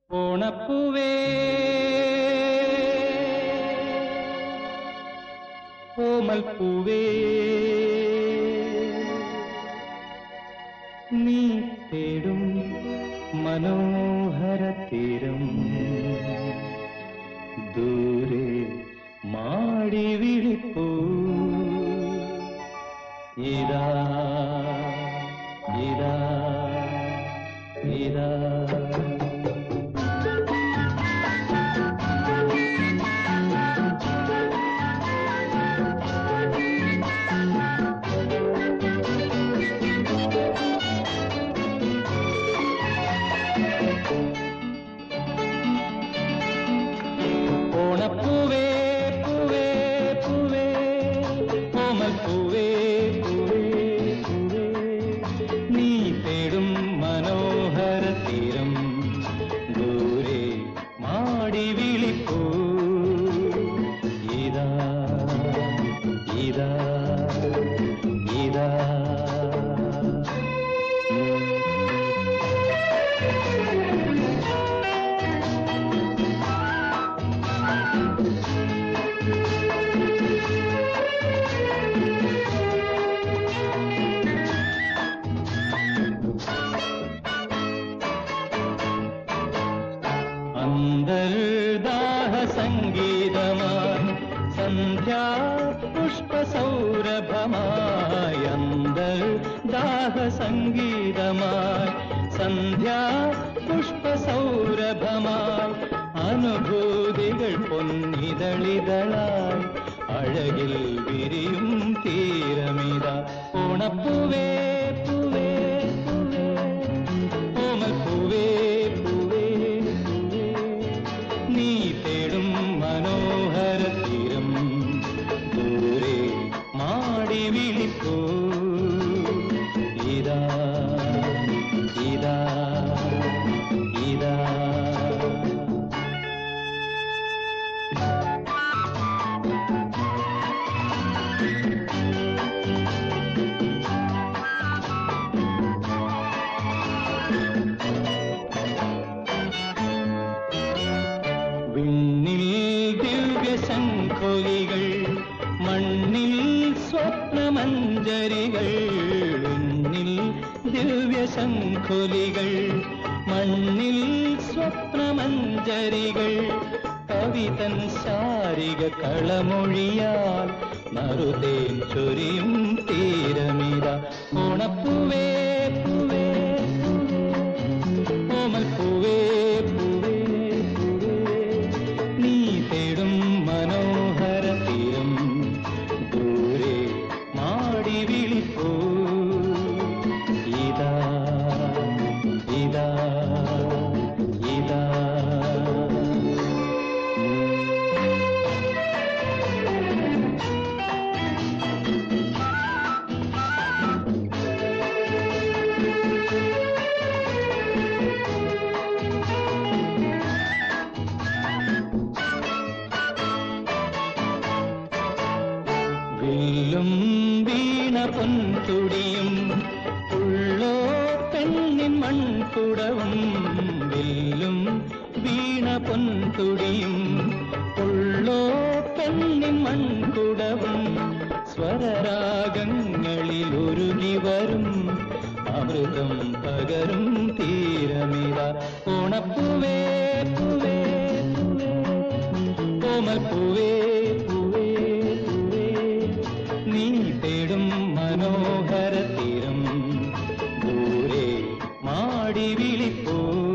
ഓണപ്പൂവേ ഓമൽ പൂവേ നീ തേടും മനോഹര തീരം ദൂരെ മാടി വിളിപ്പൂ ഇതാ ഇതാ ഇതാ ഓണപ്പൂവേ പൂവേ പൂവേ ഓമൽ പൂവേ പൂവേ പൂവേ നീ തേടും മനോഹര തീരം ദൂരെ മാടി വിളിപ്പൂ ഇതാ ഇതാ ഇതാ അന്തർദാഹ സംഗീതമായി സന്ധ്യാ പുഷ്പസൗരഭമായി അന്തർദാഹ സംഗീതമായി സന്ധ്യാ പുഷ്പസൗരഭമായി അനുഭൂതികൾ പൊന്നിതളിതളായി അഴകിൽ വിരിയും തീരമിത ഓണപ്പൂവേ പൂവേ പൂവേ ഓമൽ പൂവേ പൂവേ പൂവേ നീ തേടും മനോഹര തീരം ദൂരെ മാടി വിളിപ്പൂ ഇതാ ഇതാ ഇതാ വിണ്ണിൽ ദിവ്യശംഖൊലികൾ മണ്ണിൽ സ്വപ്നമഞ്ജരികൾ വിണ്ണിൽ ദിവ്യശംഖൊലികൾ മണ്ണിൽ സ്വപ്നമഞ്ജരികൾ കവിതൻ ശാരിക കളമൊഴിയാൽ നറുതേൻ ചൊരിയും തീരമിത ഓണപ്പൂവേ പൂവേ ഓമൽ പൂവേ പൂവേ പൂവേ നീ തേടും മനോഹര തീരം ദൂരെ മാടി വിളിപ്പൂ ഇതാ ഇതാ ഇതാ വില്ലും വീണ പൊൻതുടിയും ഉള്ളോ പെണ്ണിൻ മൺകുടവും വില്ലും വീണ പൊൻതുടിയും ഉള്ളോ പെണ്ണിൻ മൺകുടവും സ്വരരാഗങ്ങളിൽ ഒരുങ്ങി വരും അമൃതം പകരും തീരമിത ഓണപ്പൂവേ പൂവേ പൂവേ കോമൽ പൂവേ പൂവേ പൂവേ നീ തേടും മനോഹര തീരം ദൂരെ മാടി വിളിപ്പൂ